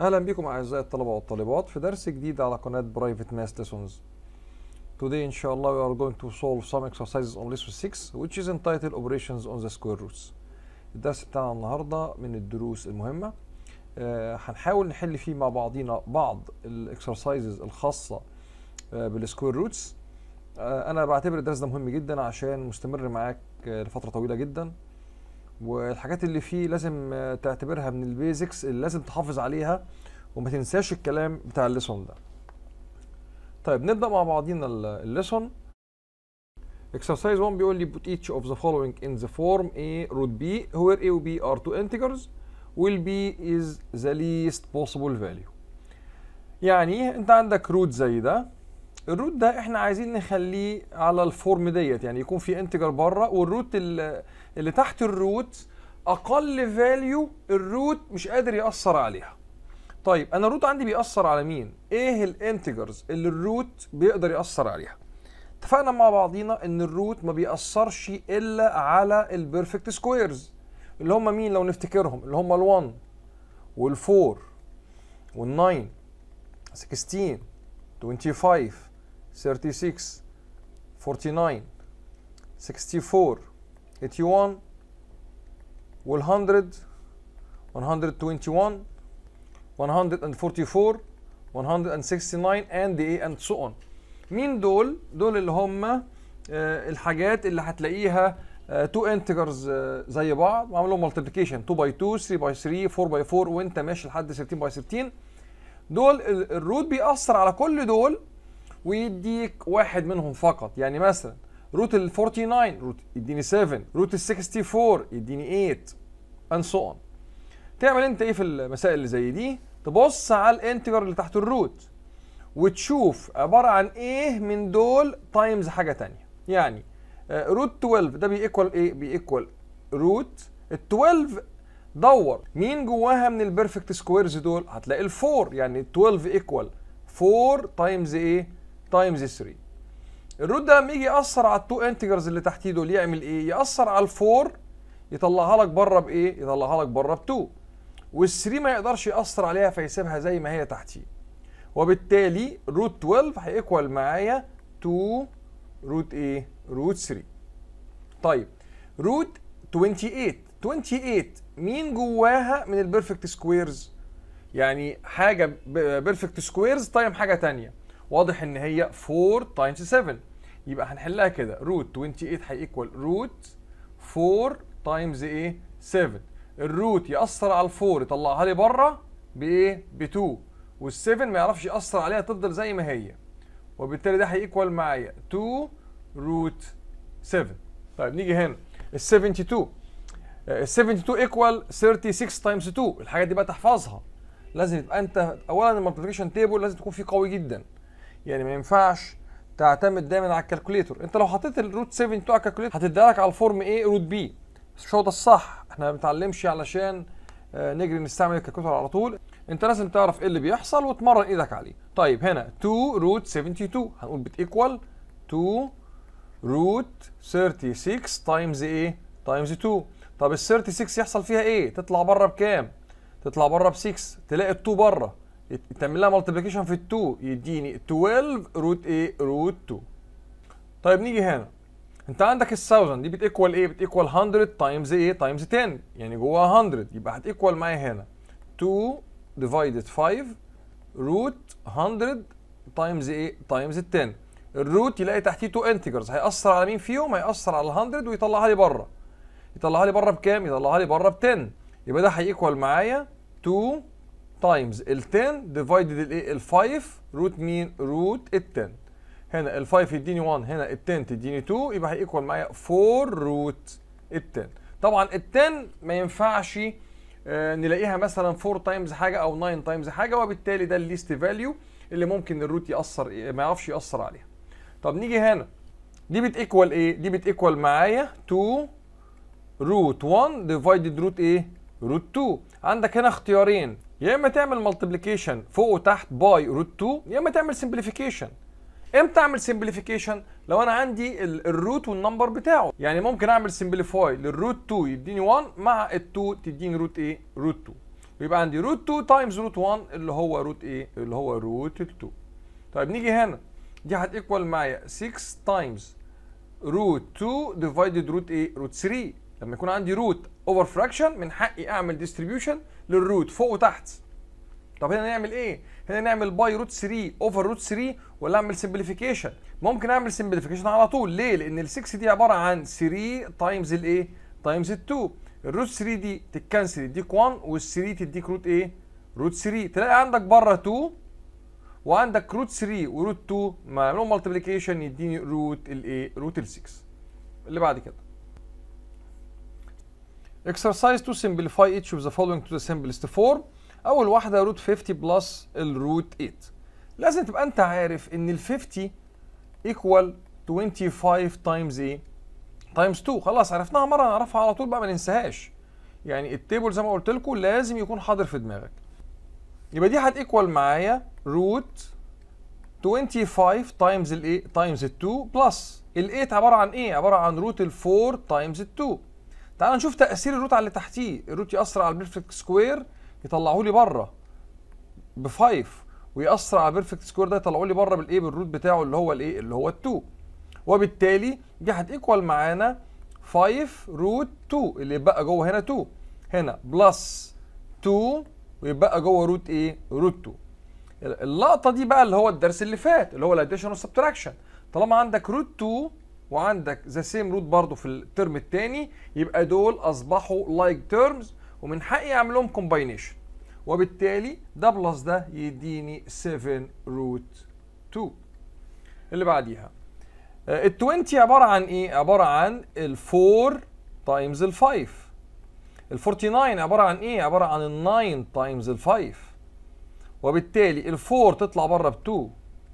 اهلا بكم اعزائي الطلبه والطالبات في درس جديد على قناه برايفت ماس ليسونز Today ان شاء الله we are going to solve some exercises on lesson 6 which is entitled operations on the square roots الدرس بتاعنا النهارده من الدروس المهمه آه، هنحاول نحل فيه مع بعضينا بعض الاكسرسايزز الخاصه آه، بالسكوير روتس انا بعتبر الدرس ده مهم جدا عشان مستمر معاك آه، لفتره طويله جدا والحاجات اللي فيه لازم آه، تعتبرها من البيزكس اللي لازم تحافظ عليها وما تنساش الكلام بتاع الليسون ده طيب نبدا مع بعضينا ال- الليسون exercise 1 بيقول لي put each of the following in the form A root B where A و B are two integers will B is the least possible value يعني انت عندك روت زي ده الروت ده احنا عايزين نخليه على الفورم ديت يعني يكون في انتجر بره والروت اللي, اللي تحت الروت اقل فاليو الروت مش قادر ياثر عليها طيب انا الروت عندي بيأثر على مين ايه الانتجرز اللي الروت بيقدر يأثر عليها اتفقنا مع بعضينا ان الروت ما بيأثرش الا على البيرفكت سكويرز اللي هم مين لو نفتكرهم اللي هم ال1 وال4 وال9 16 25 36 49 64 81 وال100 121 144 169 and ايه and so on مين دول دول اللي هم آه، الحاجات اللي هتلاقيها تو انتجرز زي بعض وعامل لهم مالتيبيكيشن 2 باي 2 3 باي 3 4 باي 4 وانت ماشي لحد 13 باي 13 دول ال- الروت بيأثر على كل دول ويديك واحد منهم فقط يعني مثلا روت ال 49 روت يديني 7 روت ال 64 يديني 8 and so on تعمل انت ايه في المسائل اللي زي دي تبص على الانتجر اللي تحت الروت وتشوف عباره عن ايه من دول تايمز حاجه تانية يعني روت 12 ده بيكوال ايه بيكوال روت ال 12 دور مين جواها من البيرفكت سكويرز دول هتلاقي ال4 يعني 12 ايكوال 4 تايمز ايه تايمز 3 الروت ده لما يجي ياثر على التو انتجرز اللي تحتيه دول يعمل ايه ياثر على ال4 يطلعها لك بره بايه يطلعها لك بره ب2 وال3 ما يقدرش ياثر عليها فيسيبها زي ما هي تحتيه وبالتالي روت 12 هيكوال معايا 2 روت ايه روت 3 طيب روت 28 28 مين جواها من البيرفكت سكويرز يعني حاجه بيرفكت سكويرز تايم حاجه تانية واضح ان هي 4 تايمز 7 يبقى هنحلها كده روت 28 هيكوال روت 4 تايمز ايه 7 الروت ياثر على ال4 يطلعها لي بره بايه ب 2 وال7 ما يعرفش ياثر عليها تفضل زي ما هي وبالتالي ده هيكوال معايا 2 روت 7 طيب نيجي هنا ال 72 ال 72 ايكوال 36 تايمز 2 الحاجات دي بقى تحفظها لازم يبقى انت اولا المالتيبيكيشن تيبل لازم تكون فيه قوي جدا يعني ما ينفعش تعتمد دايما على الكالكوليتور انت لو حطيت الروت 72 على الكالكوليتور هتديها لك على الفورم ايه روت بي بس مش هو ده الصح احنا ما بنتعلمش علشان آه، نجري نستعمل الكالكوليتور على طول انت لازم تعرف ايه اللي بيحصل وتمرن ايدك عليه طيب هنا 2 روت 72 هنقول بتيكوال 2 روت 36 تايمز ايه تايمز 2 طب ال 36 يحصل فيها ايه تطلع بره بكام تطلع بره ب 6 تلاقي ال 2 بره يت- تعمل لها مالتيبيكيشن في ال 2 يديني 12 روت ايه روت 2 طيب نيجي هنا انت عندك ال 1000 دي بتيكوال ايه بتيكوال 100 تايمز ايه تايمز 10 يعني جواها 100 يبقى هتيكوال معايا هنا 2 ديفايدد 5 روت 100 تايمز ايه تايمز 10 الروت يلاقي تحتيه تو انتجرز هيأثر على مين فيهم هيأثر على ال 100 ويطلعها لي بره يطلعها لي بره بكام يطلعها لي بره ب 10 يبقى ده هيكوال معايا 2 تايمز ال 10 ديفايدد الايه ال 5 روت مين روت ال 10 هنا ال 5 يديني 1 هنا ال 10 تديني 2 يبقى هيكوال معايا 4 روت ال 10 طبعا ال 10 ما ينفعش آه، نلاقيها مثلا 4 تايمز حاجه او 9 تايمز حاجه وبالتالي ده الليست فاليو اللي ممكن الروت ياثر ما يعرفش ياثر عليها طب نيجي هنا دي بتيكوال ايه دي بتيكوال معايا 2 روت 1 ديفايدد روت ايه روت 2 عندك هنا اختيارين يا اما تعمل مالتيبليكيشن فوق وتحت باي روت 2 يا اما تعمل سمبليفيكيشن امتى اعمل سمبليفيكيشن لو انا عندي ال- الروت والنمبر بتاعه يعني ممكن اعمل سمبليفاي للروت 2 يديني 1 مع ال 2 تديني روت ايه روت 2 ويبقى عندي روت 2 تايمز روت 1 اللي هو روت ايه اللي هو روت ال 2 طيب نيجي هنا دي هتيكوال معايا 6 تايمز روت 2 ديفايدد روت ايه روت 3 لما يكون عندي روت اوفر فراكشن من حقي اعمل ديستريبيوشن للروت فوق وتحت طب هنا نعمل ايه هنا نعمل باي روت 3 اوفر روت 3 ولا اعمل سمبليفيكيشن ممكن اعمل سمبليفيكيشن على طول ليه لان ال 6 دي عباره عن 3 تايمز الايه تايمز ال 2 الروت 3 دي تتكنسل يديك 1 وال 3 تديك روت ايه روت 3 تلاقي عندك بره 2 وعندك روت 3 وروت 2 معملهم مالتيبليكيشن يديني روت الايه روت ال 6 اللي بعد كده exercise to simplify each of the following to the simplest form اول واحده روت 50 بلس الروت 8 لازم تبقى انت عارف ان ال 50 ايكوال 25 تايمز ايه تايمز 2 خلاص عرفناها مره نعرفها على طول بقى ما ننساهاش يعني التيبل زي ما قلت لكم لازم يكون حاضر في دماغك يبقى دي هتيكوال معايا روت 25 تايمز الايه تايمز ال 2 بلس ال 8 عباره عن ايه عباره عن روت ال 4 تايمز ال 2 تعال نشوف تاثير الروت على اللي تحتيه الروت ياثر على البيرفكت سكوير يطلعه لي بره ب 5 ويأثر على البيرفكت سكوير ده يطلعه لي بره بالايه بالروت بتاعه اللي هو الايه اللي هو ال 2 وبالتالي دي هتيكوال معانا 5 روت 2 اللي يبقى جوه هنا 2 هنا بلس 2 ويبقى جوه روت ايه روت 2 اللقطه دي بقى اللي هو الدرس اللي فات اللي هو الاديشن والسبتراكشن طالما عندك روت 2 وعندك ذا سيم روت برضه في الترم الثاني يبقى دول اصبحوا لايك like تيرمز ومن حقي اعمل لهم كومباينيشن وبالتالي ده بلس ده يديني 7 روت 2 اللي بعديها ال 20 عباره عن ايه؟ عباره عن ال 4 تايمز ال 5 ال 49 عباره عن ايه؟ عباره عن ال 9 تايمز ال 5 وبالتالي ال 4 تطلع بره ب 2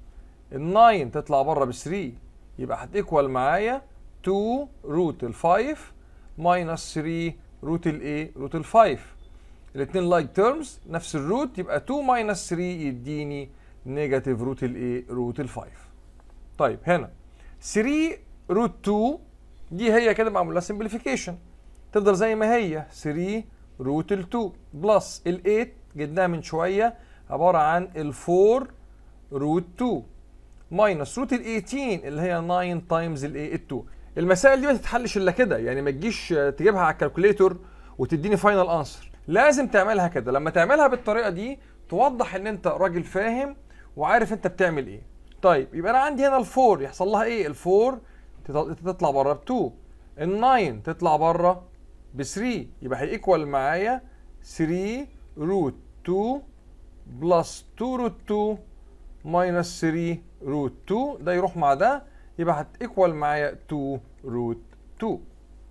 ال 9 تطلع بره ب 3 يبقى هتيكوال معايا 2 روت ال 5 ماينس 3 روت الايه؟ روت ال 5 الاثنين لايك تيرمز نفس الروت يبقى 2 ماينس 3 يديني نيجاتيف روت الايه؟ روت ال 5 طيب هنا 3 روت 2 دي هي كده معمول لها سمبليفيكيشن تفضل زي ما هي 3 روت ال 2 بلس ال 8 جبناها من شويه عباره عن ال 4 روت 2 ماينس روت ال 18 اللي هي 9 تايمز الايه ال 2 المسائل دي ما تتحلش الا كده يعني ما تجيش تجيبها على الكالكوليتور وتديني فاينل انسر لازم تعملها كده لما تعملها بالطريقه دي توضح ان انت راجل فاهم وعارف انت بتعمل ايه طيب يبقى انا عندي هنا الفور يحصل لها ايه الفور تطلع بره ب 2 ال9 تطلع بره ب 3 يبقى هيكوال معايا 3 روت 2 بلس 2 روت 2 ماينس 3 روت 2 ده يروح مع ده يبقى هتيكوال معايا 2 روت 2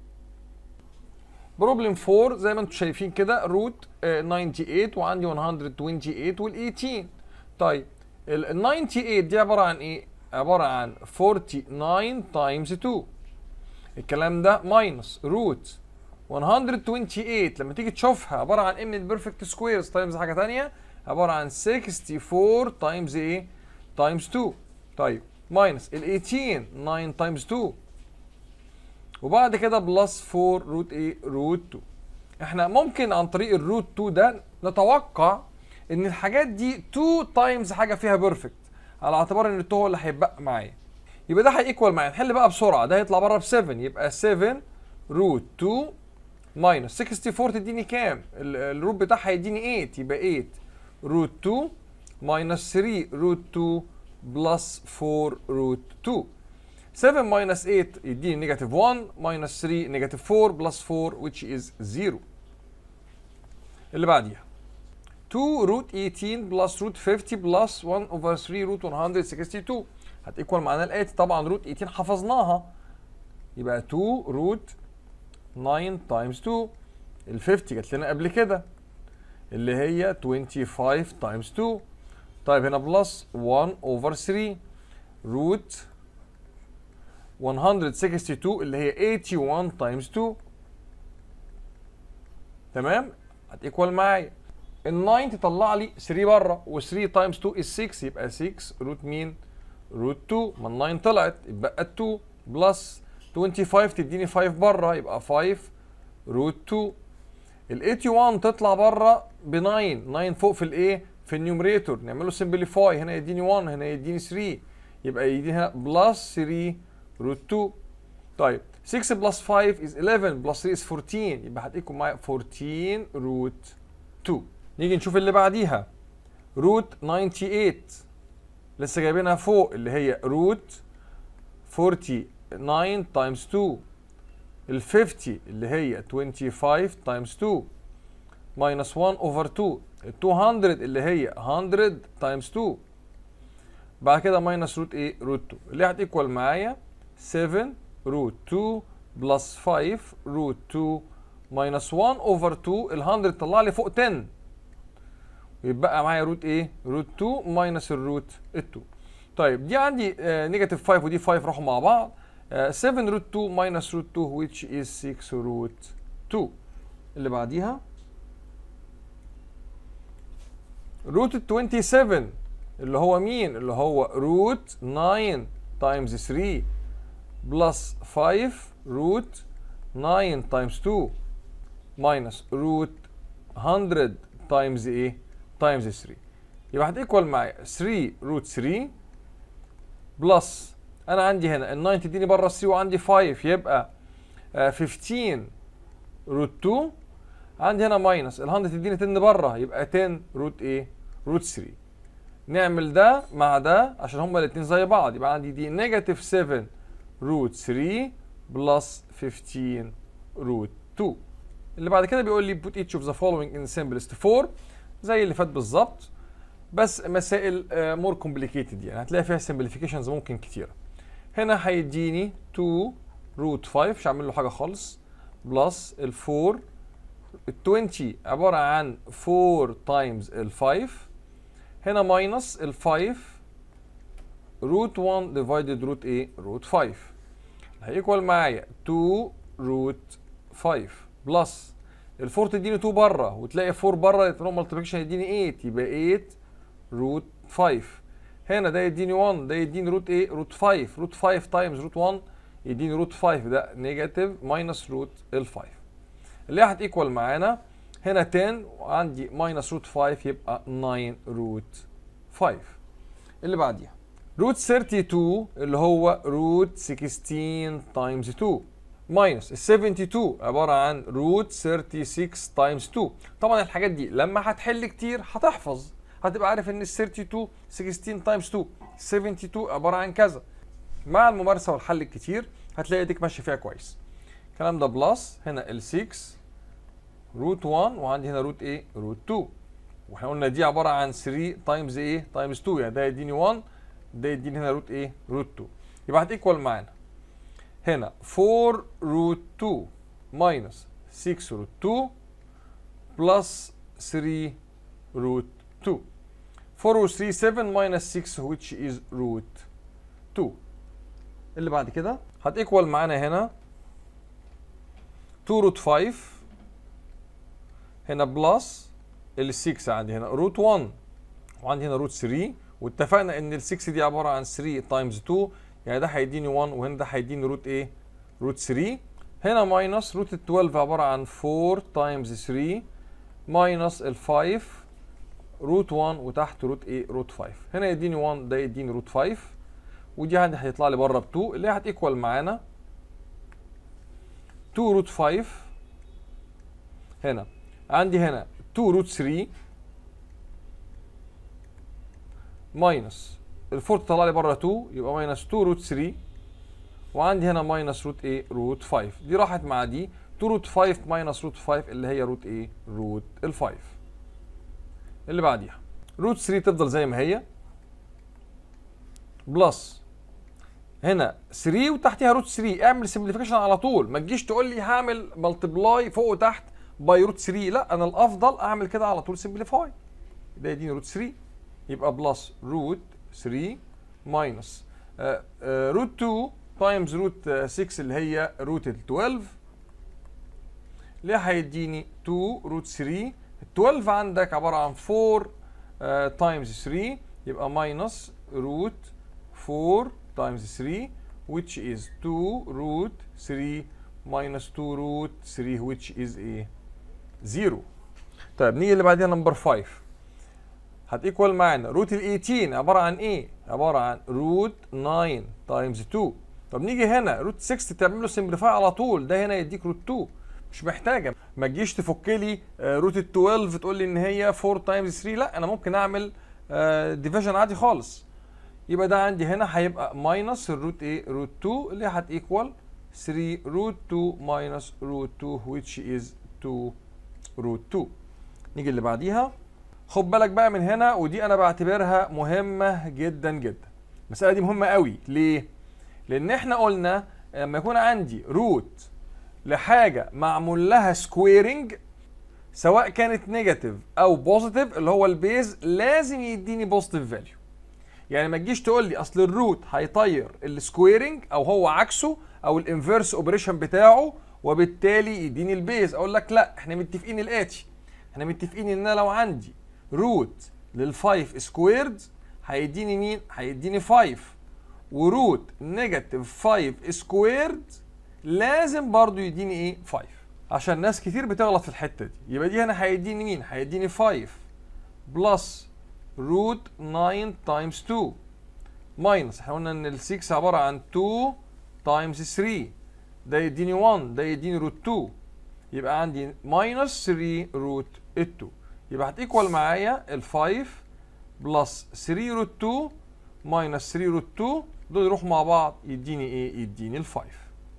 بروبلم 4 زي ما انتم شايفين كده روت 98 وعندي 128 وال 18 طيب ال 98 دي عباره عن ايه؟ عباره عن 49 تايمز 2 الكلام ده ماينس روت 128 لما تيجي تشوفها عباره عن ايه من البيرفكت سكويرز تايمز حاجه ثانيه عباره عن 64 تايمز ايه؟ تايمز 2 طيب ماينس ال 18 9 تايمز 2 وبعد كده بلس 4 روت ايه؟ روت 2 احنا ممكن عن طريق الروت 2 ده نتوقع ان الحاجات دي 2 تايمز حاجه فيها بيرفكت على اعتبار ان ال2 هو اللي هيتبقى معايا يبقى ده هيكوال معايا نحل بقى بسرعه ده هيطلع بره ب 7 يبقى 7 روت 2 ماينس 64 تديني كام؟ الروت بتاعها هيديني 8 يبقى 8 روت 2 ماينس 3 روت 2 بلس 4 روت 2 7 ماينس 8 يديني نيجاتيف 1 ماينس 3 نيجاتيف 4 بلس 4 which is 0 اللي بعديها 2 روت 18 بلس روت 50 بلس 1 اوفر 3 روت 162 هتيكوال معانا الاتي طبعا روت 18 حفظناها يبقى 2 روت 9 تايمز 2 ال 50 جات لنا قبل كده اللي هي 25 تايمز 2 طيب هنا بلس 1 اوفر 3 روت 162 اللي هي 81 تايمز 2 تمام هتيكوال معايا ال 9 تطلع لي 3 بره و3 تايمز 2 is 6 يبقى 6 روت مين؟ روت 2 ما ال 9 طلعت يبقى 2 بلس 25 تديني 5 بره يبقى 5 روت 2 ال 81 تطلع بره ب 9 9 فوق في الايه في النيومريتور نعمله سمبليفاي هنا يديني 1 هنا يديني 3 يبقى يديني هنا بلس 3 روت 2 طيب 6 بلس 5 is 11 بلس 3 is 14 يبقى هتيجوا معايا 14 روت 2 نيجي نشوف اللي بعديها روت 98 لسه جايبينها فوق اللي هي روت 49 تايمز 2 ال 50 اللي هي 25 تايمز 2 minus 1 over 2 ال 200 اللي هي 100 تايمز 2 بعد كده minus روت ايه روت 2 اللي هتيكوال معايا 7 روت 2 بلس 5 روت 2 minus 1 over 2 ال 100 طلع لي فوق 10 ويبقى معايا روت ايه روت 2 ماينس الروت ال 2 طيب دي عندي نيجاتيف 5 ودي 5 راحوا مع بعض 7 روت 2 ماينس روت 2 which is 6 روت 2 اللي بعديها روت ال 27 اللي هو مين اللي هو روت 9 تايمز 3 بلس 5 روت 9 تايمز 2 ماينس روت 100 تايمز ايه تايمز 3 يبقى هتيكوال معايا 3 روت 3 بلس انا عندي هنا ال 9 تديني بره 3 وعندي 5 يبقى آه 15 روت 2 عندي هنا ماينس ال 100 تديني 10 بره يبقى 10 روت ايه روت 3 نعمل ده مع ده عشان هما الاثنين زي بعض يبقى عندي دي نيجاتيف 7 روت 3 بلس 15 روت 2 اللي بعد كده بيقول لي put each of the following in simplest form زي اللي فات بالظبط بس مسائل مور uh, كومبليكيتد يعني هتلاقي فيها simplifications ممكن كتيره هنا هيديني 2 روت 5 مش هعمل له حاجه خالص بلس ال 4 ال 20 عباره عن 4 تايمز ال 5 هنا ماينس ال 5 روت 1 ديفايدد روت ايه روت 5 هيكوال معايا 2 روت 5 بلس ال 4 تديني 2 بره وتلاقي 4 بره يتنقل مالتيبيكيشن يديني 8 يبقى 8 روت 5 هنا ده يديني 1 ده يديني روت ايه روت 5 روت 5 تايمز روت 1 يديني روت 5 ده نيجاتيف ماينس روت ال 5 اللي هتيكوال معانا هنا 10 وعندي ماينس روت 5 يبقى 9 روت 5 اللي بعديها روت 32 اللي هو روت 16 تايمز 2 ماينس ال 72 عباره عن روت 36 تايمز 2 طبعا الحاجات دي لما هتحل كتير هتحفظ هتبقى عارف ان ال 32 16 تايمز 2 72 عباره عن كذا مع الممارسه والحل الكتير هتلاقي ايديك ماشيه فيها كويس الكلام ده بلس هنا ال 6 روت 1 وعندي هنا روت ايه روت 2 واحنا قلنا دي عباره عن 3 تايمز ايه تايمز 2 يعني ده يديني 1 ده يديني هنا روت ايه روت 2 يبقى هتيكوال معانا هنا 4 روت 2 ماينس 6 روت 2 بلس 3 روت 2 4 و 3 7 ماينس 6 which is root 2 اللي بعد كده هتيكوال معانا هنا 2 روت 5 هنا بلس ال 6 عندي هنا روت 1 وعندي هنا روت 3 واتفقنا ان ال 6 دي عباره عن 3 تايمز 2 يعني ده هيديني 1 وهنا ده هيديني روت ايه؟ روت 3 هنا ماينس روت ال 12 عباره عن 4 تايمز 3 ماينس ال 5 روت 1 وتحت روت ايه؟ روت 5 هنا يديني 1 ده يديني روت 5 ودي عندي هيطلع لي بره ب 2 اللي هي هتيكوال معانا 2 روت 5 هنا عندي هنا 2 روت 3 ماينس ال 4 تطلع لي بره 2 يبقى ماينس 2 روت 3 وعندي هنا ماينس روت ايه روت 5 دي راحت مع دي 2 روت 5 ماينس روت 5 اللي هي روت ايه روت ال 5 اللي بعديها روت 3 تفضل زي ما هي بلس هنا 3 وتحتها روت 3 اعمل سمبليفيكيشن على طول ما تجيش تقول لي هعمل ملتبلاي فوق وتحت باي روت 3 لا انا الافضل اعمل كده على طول سمبليفاي ده يديني روت 3 يبقى بلس روت 3 ماينس روت 2 تايمز روت 6 اللي هي روت ال 12 اللي هيديني 2 روت 3 ال 12 عندك عباره عن 4 تايمز 3 يبقى ماينس روت 4 times 3 which is 2 root 3 minus 2 root 3 which is a 0 طيب نيجي اللي بعديها نمبر 5 هتيكوال معانا روت ال 18 عباره عن ايه؟ عباره عن روت 9 تايمز 2 طب نيجي هنا روت 6 تعمل له سمبليفاي على طول ده هنا يديك روت 2 مش محتاجه ما تجيش تفك لي روت ال 12 تقول لي ان هي 4 تايمز 3 لا انا ممكن اعمل ديفيجن عادي خالص يبقى ده عندي هنا هيبقى ماينس الروت ايه روت 2 اللي هتيكوال 3 روت 2 ماينس روت 2 which is 2 روت 2 نيجي اللي بعديها خد بالك بقى من هنا ودي انا بعتبرها مهمه جدا جدا المساله دي مهمه قوي ليه لان احنا قلنا لما يكون عندي روت لحاجه معمول لها سكويرنج سواء كانت نيجاتيف او بوزيتيف اللي هو البيز لازم يديني بوزيتيف فاليو يعني ما تجيش تقول لي اصل الروت هيطير السكويرنج او هو عكسه او الانفيرس اوبريشن بتاعه وبالتالي يديني البيز اقول لك لا احنا متفقين الاتي احنا متفقين ان انا لو عندي روت لل5 سكويرد هيديني مين هيديني 5 وروت نيجاتيف 5 سكويرد لازم برضو يديني ايه 5 عشان ناس كتير بتغلط في الحته دي يبقى دي هنا هيديني مين هيديني 5 بلس روت 9 تايمز 2 ماينس احنا قلنا ان ال 6 عباره عن 2 تايمز 3 ده يديني 1 ده يديني روت 2 يبقى عندي ماينس 3 روت 2 يبقى هتيكوال معايا ال 5 بلس 3 روت 2 ماينس 3 روت 2 دول يروحوا مع بعض يديني ايه؟ يديني ال 5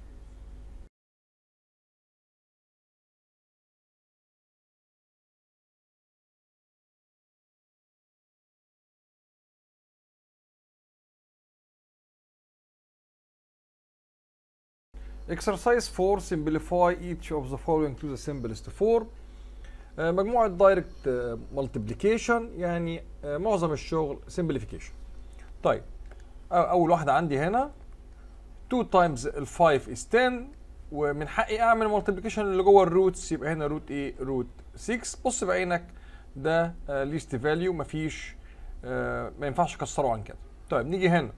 Exercise 4 simplify each of the following to the simplest form آه، مجموعة دايركت مالتيبليكيشن يعني آه، معظم الشغل simplification طيب أو- أول واحدة عندي هنا 2 times ال 5 is 10 ومن حقي أعمل مالتيبليكيشن اللي جوه الروتس يبقى هنا روت إيه؟ روت 6 بص بعينك ده ليست فاليو مفيش آه، ما ينفعش أكسره عن كده طيب نيجي هنا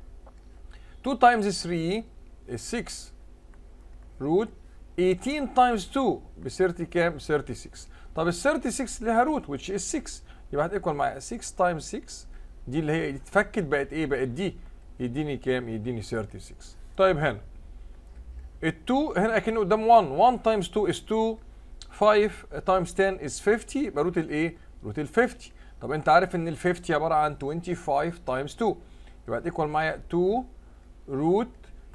2 times 3 is 6 روت 18 تايمز 2 ب 30 كام؟ 36 طب ال 36 لها روت which is 6 يبقى هتيكوال معايا 6 تايمز 6 دي اللي هي اتفكت بقت ايه؟ بقت دي يديني كام؟ يديني 36 طيب هنا ال 2 هنا اكنه قدام 1 1 تايمز 2 is 2 5 تايمز 10 is 50 يبقى روت الايه؟ روت ال 50 طب انت عارف ان ال 50 عباره عن 25 تايمز 2 يبقى هتيكوال معايا 2 روت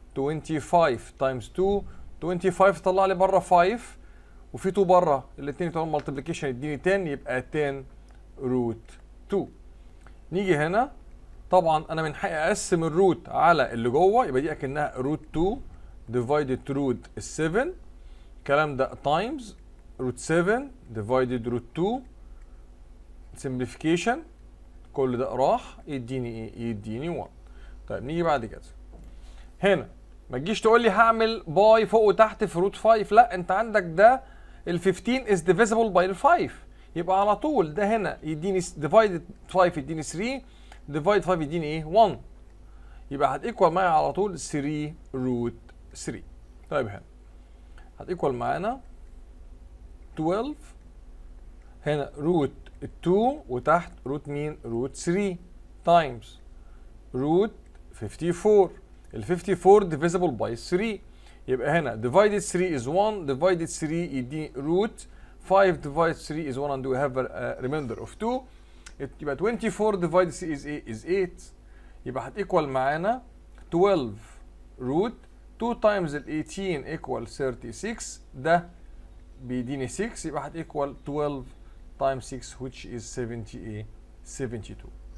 25 تايمز 2 25 طلع لي بره 5 وفي 2 بره الاثنين بتوع مالتيبليكيشن يديني 10 يبقى 10 روت 2 نيجي هنا طبعا انا من حقي اقسم الروت على اللي جوه يبقى دي اكنها روت 2 ديفايدد روت 7 الكلام ده تايمز روت 7 ديفايدد روت 2 سمبليفيكيشن كل ده راح يديني ايه يديني 1 طيب نيجي بعد كده هنا ما تجيش تقول لي هعمل باي فوق وتحت في روت 5 لا انت عندك ده ال 15 is divisible by ال 5 يبقى على طول ده هنا يديني ديفايد 5 يديني 3 ديفايد 5 يديني ايه 1 يبقى هتيكوال معايا على طول 3 روت 3 طيب هنا هتيكوال معانا 12 هنا روت 2 وتحت روت مين روت 3 تايمز روت 54 ال 54 divisible by 3 يبقى هنا divided 3 is 1 divided 3 يديني root 5 divided 3 is 1 and we have a, a remainder of 2 يبقى 24 divided 3 is 8 is 8 يبقى هتيكوال معانا 12 root 2 times ال 18 equal 36 ده بيديني 6 يبقى هتيكوال 12 times 6 which is 78 72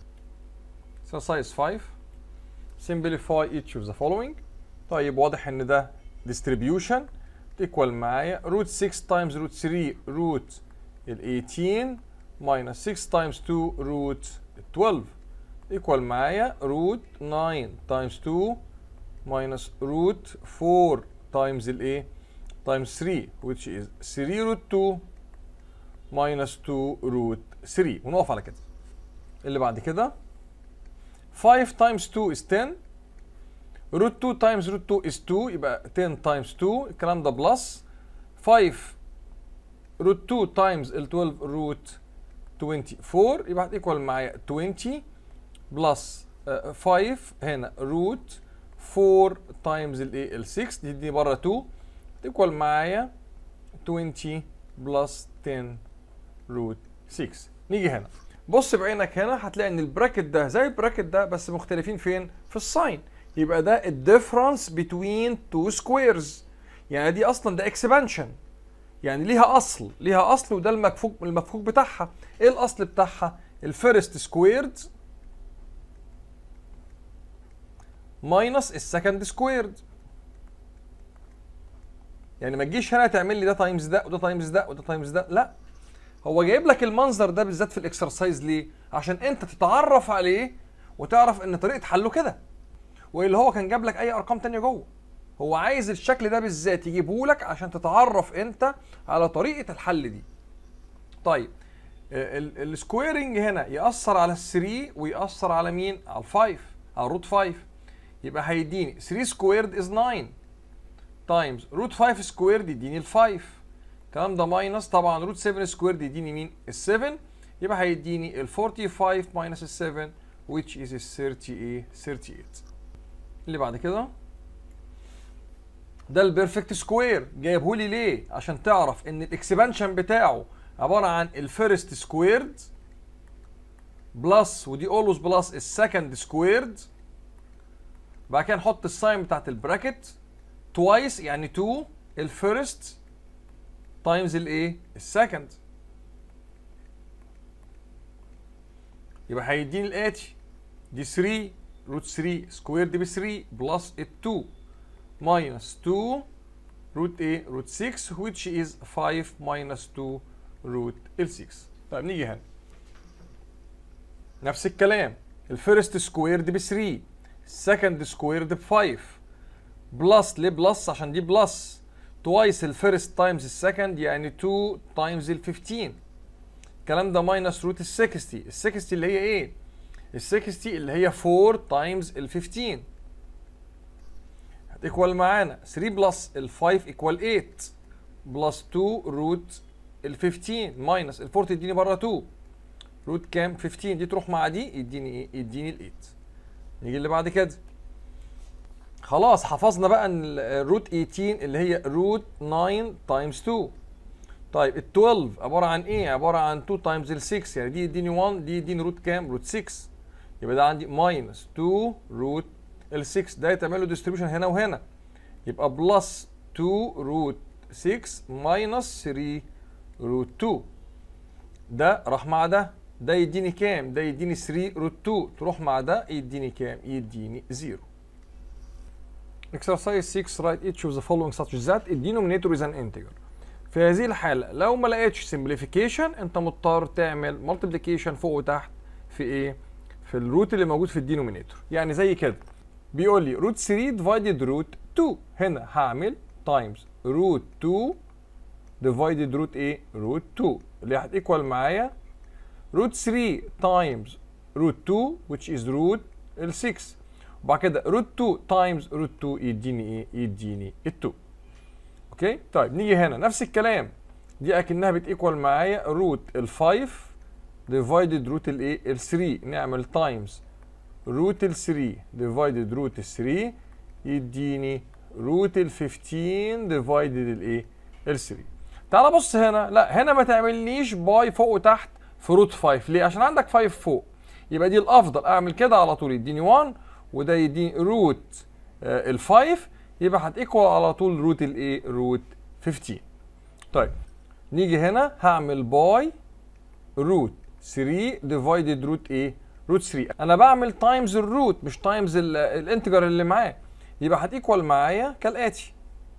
exercise 5 simplify each of the following طيب واضح ان ده distribution تيكوال معايا root 6 times root 3 root ال 18 minus 6 times 2 root 12 equal معايا root 9 times 2 minus root 4 times الايه times 3 which is 3 root 2 minus 2 root 3 ونقف على كده اللي بعد كده 5 times 2 is 10 root 2 times root 2 is 2 يبقى 10 times 2 الكلام ده بلس 5 روت 2 تايمز ال 12 روت 24 يبقى هتيكوال معايا 20 بلس 5 هنا روت 4 تايمز الايه ال 6 دي دي بره 2 تيكوال معايا 20 بلس 10 روت 6 نيجي هنا بص بعينك هنا هتلاقي ان البراكت ده زي البراكت ده بس مختلفين فين في الساين يبقى ده الديفرنس بين تو سكويرز يعني دي اصلا ده اكسبانشن يعني ليها اصل ليها اصل وده المفكوك المفكوك بتاعها ايه الاصل بتاعها الفيرست سكويرد ماينس السكند سكويرد يعني ما تجيش هنا تعمل لي ده تايمز ده وده تايمز ده وده تايمز ده لا هو جايب لك المنظر ده بالذات في الاكسرسايز ليه عشان انت تتعرف عليه وتعرف ان طريقه حله كده واللي هو كان جاب لك اي ارقام تانية جوه هو عايز الشكل ده بالذات يجيبه لك عشان تتعرف انت على طريقه الحل دي طيب السكويرنج هنا ياثر على ال3 وياثر على مين على ال5 على الروت 5 يبقى هيديني 3 سكويرد از 9 تايمز روت 5 سكويرد يديني ال 5 الكلام ده ماينس طبعا روت 7 سكويرد يديني مين ال 7 يبقى هيديني ال 45 ماينس ال 7 which is ال 38 38 اللي بعد كده ده البيرفكت سكوير جايبه لي ليه عشان تعرف ان الاكسبانشن بتاعه عباره عن الفيرست سكويرد بلس ودي اولوز بلس السكند سكويرد بعد كده نحط الساين بتاعت البراكت توايس يعني 2 الفيرست تايمز الايه السكند يبقى هيديني الاتي دي 3 روت 3 سكوير دي ب 3 بلس ال 2 minus 2 root a root 6 which is 5 minus 2 root ال 6 طيب نيجي هنا نفس الكلام الفيرست سكويرد ب 3 السكند سكويرد ب 5 بلس ليه بلس عشان دي بلس توايس الفيرست تايمز السكند يعني 2 تايمز ال 15 الكلام ده ماينس روت ال 60 ال 60 اللي هي ايه؟ ال 60 اللي هي 4 تايمز ال 15 هتيكوال معانا 3 بلس ال 5 ايكوال 8 بلس 2 روت ال 15 ماينس ال 4 تديني بره 2 روت كام 15 دي تروح مع دي يديني ايه يديني ال 8 نيجي اللي بعد كده خلاص حفظنا بقى ان الروت 18 اللي هي روت 9 تايمز 2 طيب ال 12 عباره عن ايه عباره عن 2 تايمز ال 6 يعني دي يديني 1 دي يديني روت كام روت 6 يبقى ده عندي ماينس 2 روت ال 6 ده يتعمل له ديستريبيوشن هنا وهنا يبقى بلس 2 روت 6 ماينس 3 روت 2 ده راح مع ده ده يديني كام ده يديني 3 روت 2 تروح مع ده يديني كام يديني 0 Exercise 6 write each of the following such that the denominator is an integer في هذه الحالة لو ما لقيتش simplification انت مضطر تعمل multiplication فوق وتحت في ايه؟ في الروت اللي موجود في الدينومينيتور يعني زي كده بيقول لي روت 3 divided روت 2 هنا هعمل تايمز روت 2 divided روت ايه؟ روت 2 اللي هتيكوال معايا روت 3 تايمز روت 2 which is روت ال 6 وبعد كده روت 2 تايمز روت 2 يديني ايه؟ يديني ال 2 اوكي طيب نيجي هنا نفس الكلام دي اكنها بتيكوال معايا روت ال 5 ديفايدد روت الايه ال 3 نعمل تايمز روت ال 3 ديفايدد روت ال 3 يديني روت ال 15 ديفايدد الايه ال 3 تعال بص هنا لا هنا ما تعمليش باي فوق وتحت في روت 5 ليه عشان عندك 5 فوق يبقى دي الافضل اعمل كده على طول يديني 1 وده يديني روت ال 5 يبقى هتيكوال على طول روت الايه روت 15 طيب نيجي هنا هعمل باي روت 3 ديفايدد روت ايه روت 3 انا بعمل تايمز الروت مش تايمز الانتجر اللي معاه يبقى هتيكوال معايا كالاتي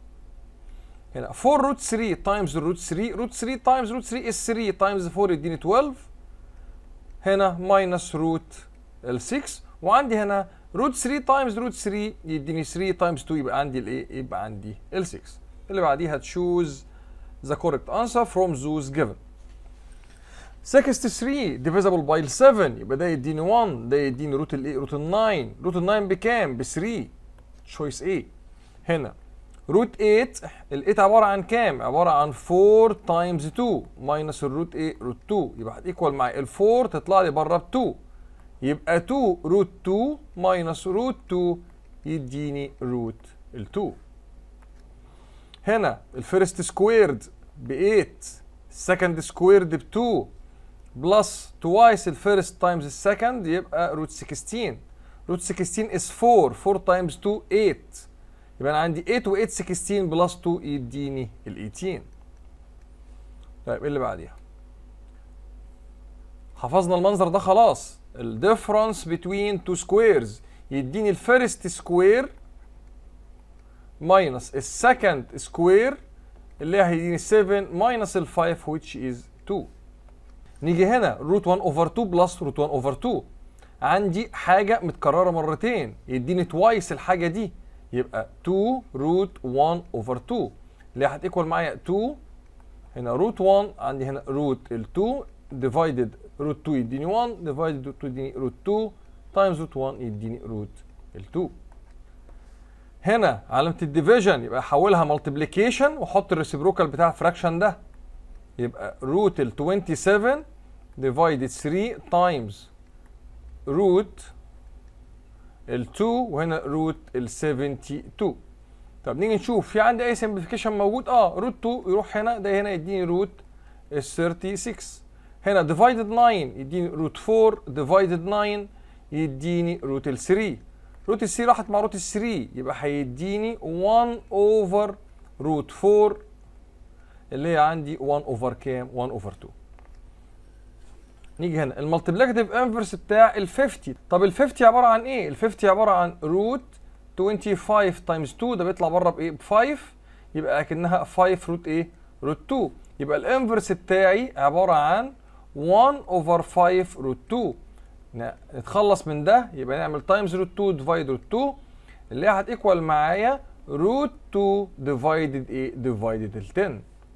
هنا 4 روت 3 تايمز الروت 3 روت 3 تايمز روت 3 is 3 تايمز 4 يديني 12 هنا ماينس روت ال 6 وعندي هنا روت 3 تايمز روت 3 يديني 3 تايمز 2 يبقى عندي الايه يبقى عندي ال 6 اللي بعديها تشوز the correct answer from those given 63 divisible by 7 يبقى ده يديني 1 ده يديني روت الايه روت ال 9 روت ال 9 بكام ب 3 choice A هنا روت 8 ال 8 عباره عن كام؟ عباره عن 4 تايمز 2 ماينس الروت ايه؟ روت 2 يبقى هتيكوال معايا ال 4 تطلع لي بره ب 2 يبقى 2 روت 2 ماينس روت 2 يديني روت ال 2 هنا الفيرست سكويرد ب 8 السكند سكويرد ب 2 بلس توايس الفيرست تايمز السكند يبقى روت 16 روت 16 is 4 4 تايمز 2 8 يبقى انا عندي 8 و 8 16 بلس 2 يديني ال 18 طيب ايه اللي بعديها حفظنا المنظر ده خلاص الديفرنس بين تو سكويرز يديني الفيرست سكوير ماينس السكند سكوير اللي هي هيديني 7 ماينس ال 5 which is 2 نيجي هنا روت 1 اوفر 2 بلس روت 1 اوفر 2 عندي حاجه متكرره مرتين يديني توايس الحاجه دي يبقى 2 روت 1 اوفر 2 اللي هتيكوال معايا 2 هنا روت 1 عندي هنا روت ال 2 ديفايدد روت 2 يديني 1 ديفايدد روت 2 يديني روت 2 تايمز روت 1 يديني روت ال 2 هنا علامه الديفيجن يبقى احولها مالتيبليكيشن واحط الريسيبروكال بتاع الفراكشن ده يبقى روت ال 27 ديفايدد 3 تايمز روت ال 2 وهنا روت ال 72 طب نيجي نشوف في عندي اي سمبليفيكيشن موجود اه روت 2 يروح هنا ده هنا يديني روت ال 36 هنا ديفايدد 9 يديني روت 4 ديفايدد 9 يديني روت ال 3 روت ال 3 راحت مع روت ال 3 يبقى هيديني 1 اوفر روت 4 اللي هي عندي 1 اوفر كام 1 اوفر 2 نيجي هنا المالتيبليكاتيف انفرس بتاع ال 50 طب ال 50 عباره عن ايه ال 50 عباره عن روت 25 تايمز 2 ده بيطلع بره بايه ب 5 يبقى اكنها 5 روت ايه روت 2 يبقى الانفرس بتاعي عباره عن 1 اوفر 5 روت 2 نتخلص من ده يبقى نعمل تايمز روت 2 ديفايد روت 2 اللي هي هتيكوال معايا روت 2 ديفايدد ايه ديفايدد ال 10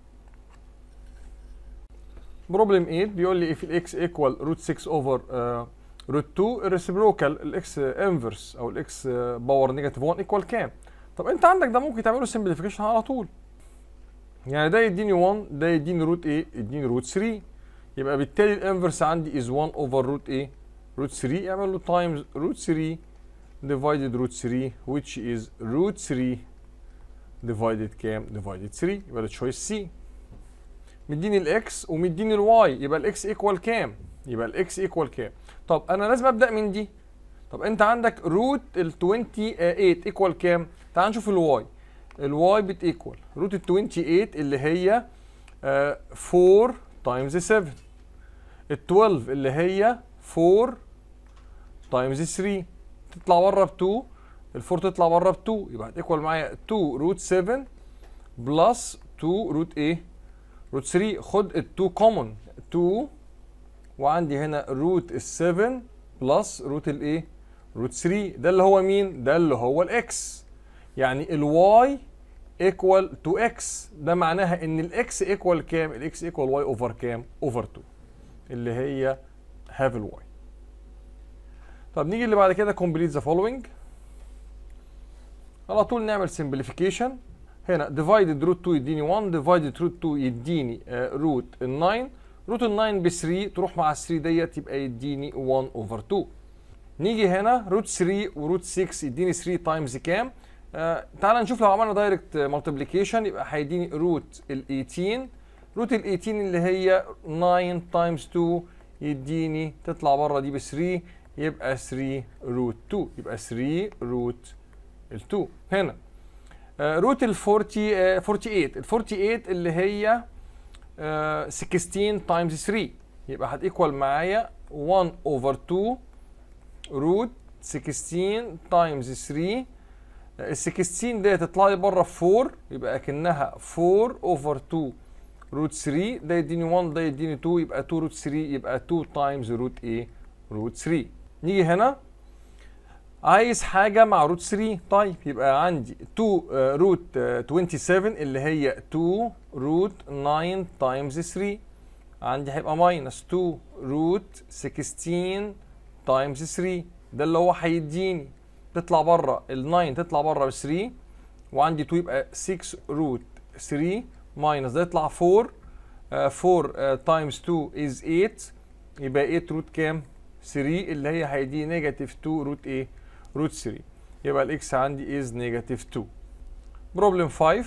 بروبلم 8 بيقول لي if الاكس ايكوال روت 6 اوفر روت 2 الريسبروكال الاكس انفرس او الاكس باور نيجاتيف 1 ايكوال كام؟ طب انت عندك ده ممكن تعمله سمبليفيكيشن على طول يعني ده يديني 1 ده يديني روت ايه؟ يديني روت 3 يبقى بالتالي الانفرس عندي از 1 اوفر روت ايه؟ روت 3 اعمل له تايمز روت 3 divided root 3 which is root 3 divided كام؟ divided 3 يبقى ده تشويس سي مديني الاكس ومديني الواي يبقى الاكس ايكوال كام؟ يبقى الاكس ايكوال كام؟ طب انا لازم ابدا من دي طب انت عندك روت ال 28 ايكوال كام؟ تعال نشوف الواي الواي بتيكوال روت ال 28 اللي هي آه 4 تايمز 7 ال 12 اللي هي 4 تايمز 3 تطلع بره ب 2 ال 4 تطلع بره ب 2 يبقى هتيكوال معايا 2 روت 7 بلس 2 روت ايه؟ روت 3 خد ال 2 كومون 2 وعندي هنا روت ال 7 بلس روت الايه؟ روت 3 ده اللي هو مين؟ ده اللي هو الاكس يعني الواي ايكوال تو اكس ده معناها ان الاكس ايكوال كام؟ الاكس ايكوال واي اوفر كام؟ اوفر 2 اللي هي هاف الواي طب نيجي اللي بعد كده كومبليت ذا فولوينج على طول نعمل سمبليفيكيشن هنا ديفايدد روت 2 يديني 1 ديفايدد روت 2 يديني روت ال 9 روت ال 9 ب 3 تروح مع ال 3 ديت يبقى يديني 1 اوفر 2 نيجي هنا روت 3 وروت 6 يديني 3 تايمز كام آه تعال نشوف لو عملنا دايركت مالتيبليكيشن يبقى هيديني روت ال 18 روت ال 18 اللي هي 9 تايمز 2 يديني تطلع بره دي ب 3 يبقى 3 روت 2 يبقى 3 روت ال 2 هنا روت ال 40 آه 48 ال 48 اللي هي آه 16 تايمز 3 يبقى هتيكوال معايا 1 اوفر 2 روت 16 تايمز 3 ال 16 دي تطلع لي بره 4 يبقى اكنها 4 اوفر 2 روت 3 ده يديني 1 ده يديني 2 يبقى 2 روت 3 يبقى 2 تايمز روت ايه روت 3 نيجي هنا عايز حاجه مع روت 3 طيب يبقى عندي 2 روت 27 اللي هي 2 روت 9 تايمز 3 عندي هيبقى ماينس 2 روت 16 تايمز 3 ده اللي هو هيديني تطلع بره ال 9 تطلع بره ب 3 وعندي 2 يبقى 6 روت 3 ماينس ده يطلع 4 آه 4 تايمز 2 از 8 يبقى 8 روت كام 3 اللي هي هيدي نيجاتيف 2 روت ايه روت 3 يبقى الاكس عندي از نيجاتيف 2 بروبلم 5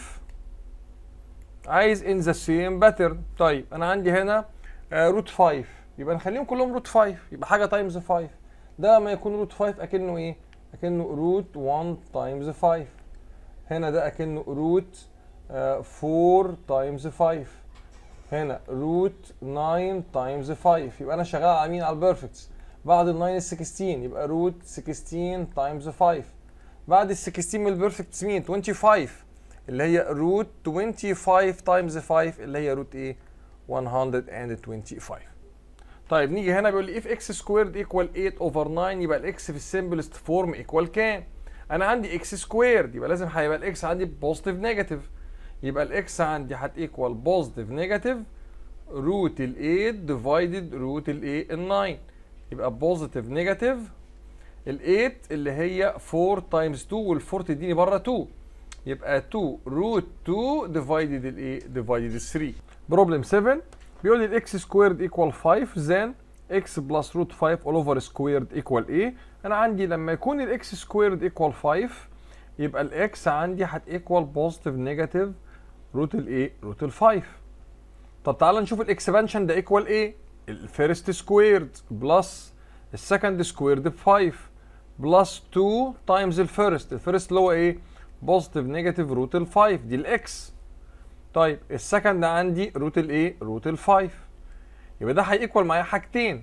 عايز ان ذا سيم باترن طيب انا عندي هنا روت 5 يبقى نخليهم كلهم روت 5 يبقى حاجه تايمز 5 ده لما يكون روت 5 اكنه ايه اكنه روت 1 تايمز 5 هنا ده اكنه روت 4 تايمز 5 هنا روت 9 تايمز 5 يبقى انا شغال على مين على البيرفكتس بعد ال 9 ال 16 يبقى روت 16 تايمز 5 بعد ال 16 من البيرفكتس مين 25 اللي هي روت 25 تايمز 5 اللي هي روت ايه 125 طيب نيجي هنا بيقول لي if x سكويرد ايكوال 8 اوفر 9 يبقى الاكس في السمبلست فورم ايكوال كام؟ انا عندي اكس سكويرد يبقى لازم هيبقى الاكس عندي بوزيتيف نيجاتيف يبقى الاكس عندي هتيكوال بوزيتيف نيجاتيف روت ال 8 ديفايدد روت ال 8 ال 9 يبقى بوزيتيف نيجاتيف ال 8 اللي هي 4 تايمز 2 وال 4 تديني بره 2 يبقى 2 روت 2 ديفايدد الايه ديفايدد ال 3 بروبلم 7 بيقول لي الاكس سكويرد ايكوال 5 زين اكس بلس روت 5 اول اوفر سكويرد ايكوال ايه انا عندي لما يكون الاكس سكويرد ايكوال 5 يبقى الاكس عندي هتيكوال بوزيتيف نيجاتيف روت الايه روت ال 5 طب تعال نشوف الاكسبانشن ده ايكوال ايه الفيرست سكويرد بلس السكند سكويرد ب 5 بلس 2 تايمز الفيرست الفيرست اللي هو ايه بوزيتيف نيجاتيف روت ال 5 دي الاكس طيب السكند عندي روت الايه روت ال 5 يبقى ده هيكوال معايا حاجتين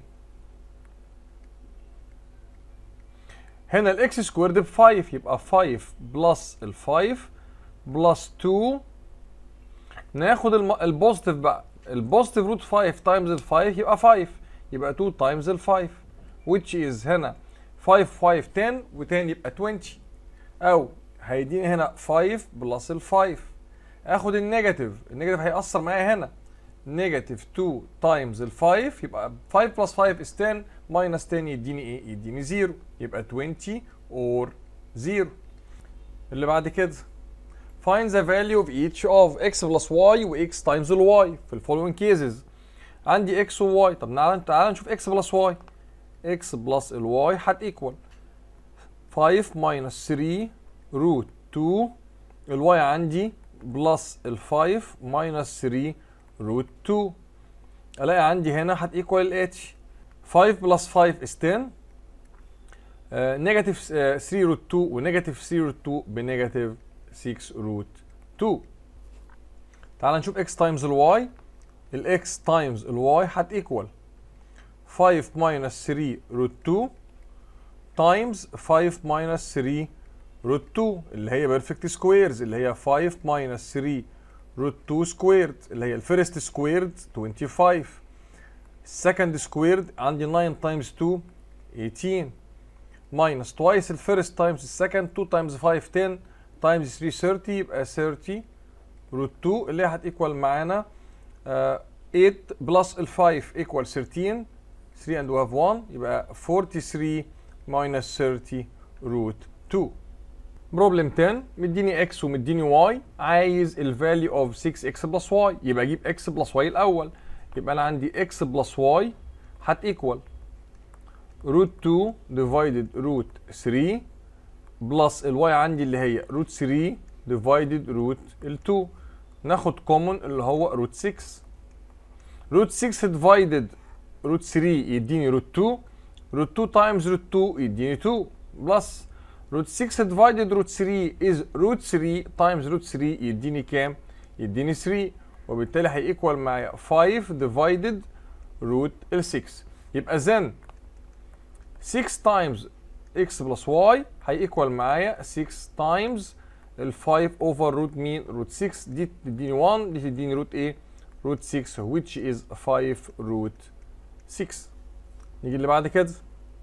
هنا الاكس سكويرد ب 5 يبقى 5 بلس ال 5 بلس 2 ناخد البوزيتيف بقى البوزيتيف روت 5 تايمز ال 5 يبقى 5 يبقى 2 تايمز ال 5 which is هنا 5 5 10 و10 يبقى 20 او هيديني هنا 5 بلس ال 5 اخد النيجاتيف النيجاتيف هيأثر معايا هنا نيجاتيف 2 تايمز ال 5 يبقى 5 بلس 5 is 10 ماينس 10 يديني ايه؟ يديني 0 يبقى 20 اور 0 اللي بعد كده find the value of each of x plus y و x times ال y في ال following cases عندي x و y طب تعال تعال نشوف x plus y x plus ال y هت equal 5 minus 3 root 2 ال y عندي بلس ال 5 minus 3 root 2 الاقي عندي هنا هت equal ال h 5 بلس 5 is 10 نيجاتيف 3 روت 2 ونيجاتيف 3 روت 2 بنيجاتيف 6 روت 2 تعال نشوف x تايمز الواي الاكس تايمز الواي هت ايكوال 5 minus 3 روت 2 تايمز 5 minus 3 روت 2 اللي هي بيرفكت سكويرز اللي هي 5 minus 3 روت 2 سكويرد اللي هي الفيرست سكويرد 25 السكند سكويرد عندي 9 تايمز 2 18 minus twice الفيرست تايمز السكند 2 تايمز 5 10 تايمز 3 30 يبقى 30 روت 2 اللي هي هتيكوال معانا uh, 8 بلس ال 5 ايكوال 13 3 and we have 1 يبقى 43 minus 30 روت 2 بروبلم 10 مديني اكس ومديني واي عايز الفاليو اوف 6 اكس بلس واي يبقى اجيب اكس بلس واي الاول يبقى انا عندي اكس بلس واي هت ايكوال روت 2 ديفايدد روت 3 بلس الواي عندي اللي هي روت 3 ديفايدد روت ال 2 ناخد كومون اللي هو روت 6 روت 6 ديفايدد روت 3 يديني روت 2 روت 2 تايمز روت 2 يديني 2 بلس روت 6 ديفايدد روت 3 از روت 3 تايمز روت 3 يديني كام؟ يديني 3 وبالتالي هيكوال معايا 5 ديفايدد روت ال 6 يبقى then 6 تايمز x بلس y هيكوال معايا 6 تايمز ال 5 اوفر روت مين؟ روت 6 دي تديني 1 دي تديني روت ايه؟ روت 6 which is 5 روت 6 نيجي اللي بعد كده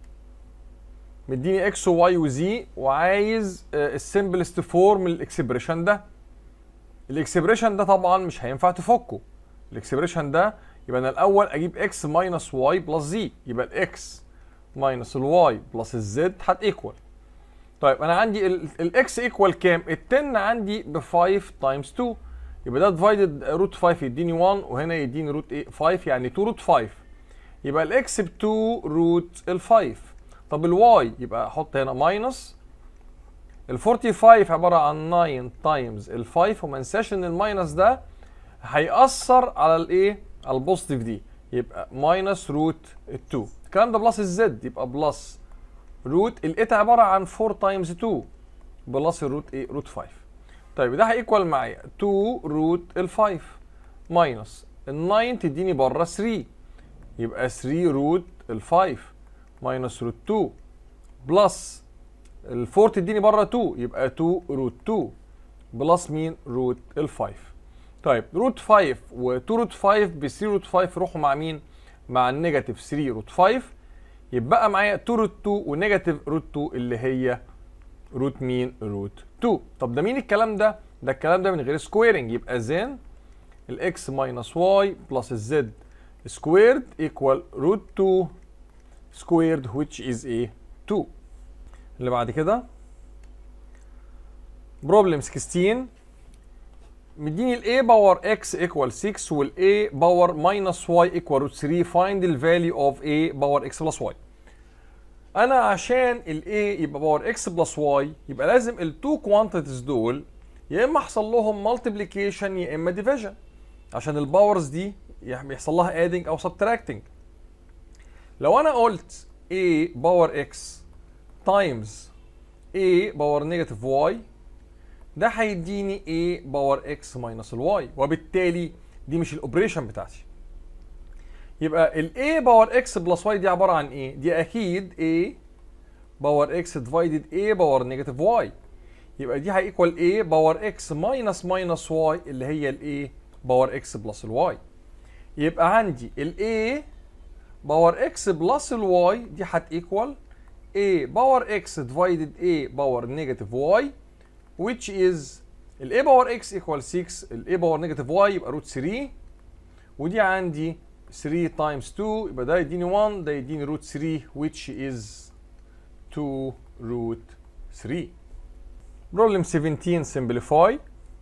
مديني اكس وواي وزي وعايز السمبلست فورم الاكسبريشن ده الاكسبريشن ده طبعا مش هينفع تفكه الاكسبريشن ده يبقى انا الاول اجيب اكس ماينس واي بلس زي يبقى الاكس ماينس الواي بلس الزد هت ايكوال طيب انا عندي الاكس ايكوال كام ال 10 عندي ب 5 تايمز 2 يبقى ده ديفايدد روت 5 يديني 1 وهنا يديني روت ايه 5 يعني 2 روت 5 يبقى الاكس ب 2 روت ال 5 طب الواي يبقى احط هنا ماينس ال 45 عباره عن 9 تايمز ال 5 وما انساش ان الماينس ده هيأثر على الايه على البوزيتيف دي يبقى ماينس روت 2 الكلام ده بلس الزد يبقى بلس روت ال عباره عن 4 تايمز 2 بلس الروت ايه روت 5 طيب ده هيكوال معايا 2 روت ال 5 ماينس ال 9 تديني بره 3 يبقى 3 روت ال 5 ماينس روت 2 بلس ال 4 تديني بره 2 يبقى 2 روت 2 بلس مين روت ال 5 طيب روت 5 و2 روت 5 ب 3 روت 5 يروحوا مع مين؟ مع النيجاتيف 3 روت 5 يبقى معايا 2 روت 2 ونيجاتيف روت 2 اللي هي روت مين؟ روت 2 طب ده مين الكلام ده؟ ده الكلام ده من غير سكويرنج يبقى زين الاكس ماينس واي بلس الزد سكويرد ايكوال روت 2 سكويرد which is a 2 اللي بعد كده بروبلم 16 مديني ال a باور x equal 6 وال a باور minus y equal root 3 find the value of a باور x plus y انا عشان ال a يبقى باور x plus y يبقى لازم ال two quantities دول يا اما احصل لهم multiplication يا اما division عشان الباورز دي يحصل لها adding او subtracting لو انا قلت a باور x times a باور نيجاتيف y ده هيديني a باور x ماينس الواي وبالتالي دي مش الاوبريشن بتاعتي يبقى ال a باور x بلس y دي عباره عن ايه دي اكيد a باور x ديفايدد a باور نيجاتيف y يبقى دي هيكوال a باور x ماينس ماينس y اللي هي ال a باور x بلس الواي يبقى عندي ال a باور x بلس الواي دي هتيكوال a باور x ديفايدد a باور نيجاتيف y which is ال a باور x equal 6 ال a باور نيجاتيف y يبقى روت 3 ودي عندي 3 times 2 يبقى ده يديني 1 ده يديني روت 3 which is 2 root 3 problem 17 simplify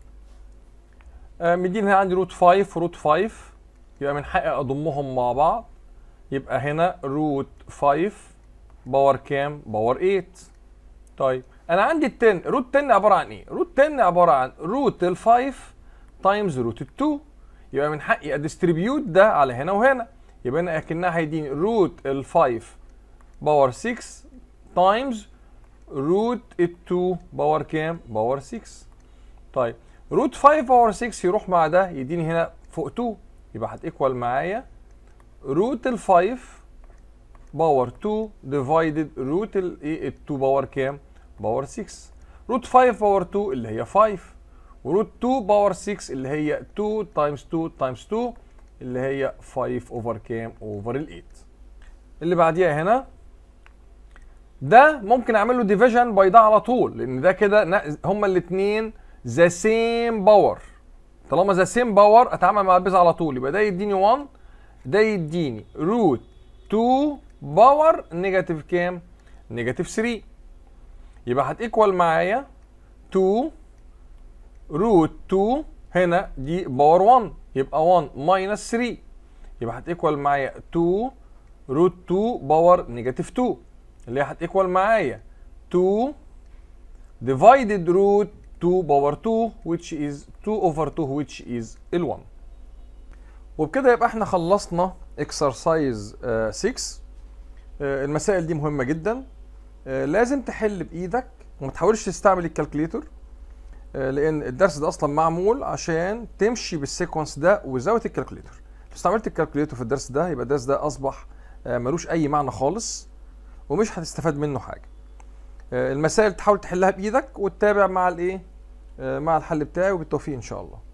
آه مديني هنا عندي روت 5 روت 5 يبقى من حقي اضمهم مع بعض يبقى هنا روت 5 باور كام؟ باور 8 طيب انا عندي ال 10 روت 10 عباره عن ايه؟ روت 10 عباره عن روت ال 5 تايمز روت ال 2 يبقى من حقي اديستريبيوت ده على هنا وهنا يبقى انا اكنها هيديني روت ال 5 باور 6 تايمز روت ال 2 باور كام؟ باور 6 طيب روت 5 باور 6 يروح مع ده يديني هنا فوق 2 يبقى هتيكوال معايا روت ال 5 باور 2 ديفايدد روت ال ايه ال 2 باور كام؟ باور 6 روت 5 باور 2 اللي هي 5 وروت 2 باور 6 اللي هي 2 تايمز 2 تايمز 2 اللي هي 5 اوفر كام؟ اوفر ال 8 اللي بعديها هنا ده ممكن اعمل له ديفيجن باي ده على طول لان ده كده هما الاثنين ذا سيم باور طالما ذا سيم باور اتعامل مع البيز على طول يبقى ده يديني 1 ده يديني روت 2 باور نيجاتيف كام؟ نيجاتيف 3 يبقى هتيكوال معايا 2 روت 2 هنا دي باور 1 يبقى 1 ماينس 3 يبقى هتيكوال معايا 2 روت 2 باور نيجاتيف 2 اللي هي هتيكوال معايا 2 ديفايدد روت 2 باور 2 which is 2 over 2 which is ال 1 وبكده يبقى احنا خلصنا اكسرسايز 6 المسائل دي مهمه جدا لازم تحل بايدك وما تحاولش تستعمل الكالكوليتور لان الدرس ده اصلا معمول عشان تمشي بالسيكونس ده وزاويه الكالكوليتور لو استعملت الكالكوليتور في الدرس ده يبقى الدرس ده اصبح ملوش اي معنى خالص ومش هتستفاد منه حاجه المسائل تحاول تحلها بايدك وتتابع مع الايه مع الحل بتاعي وبالتوفيق ان شاء الله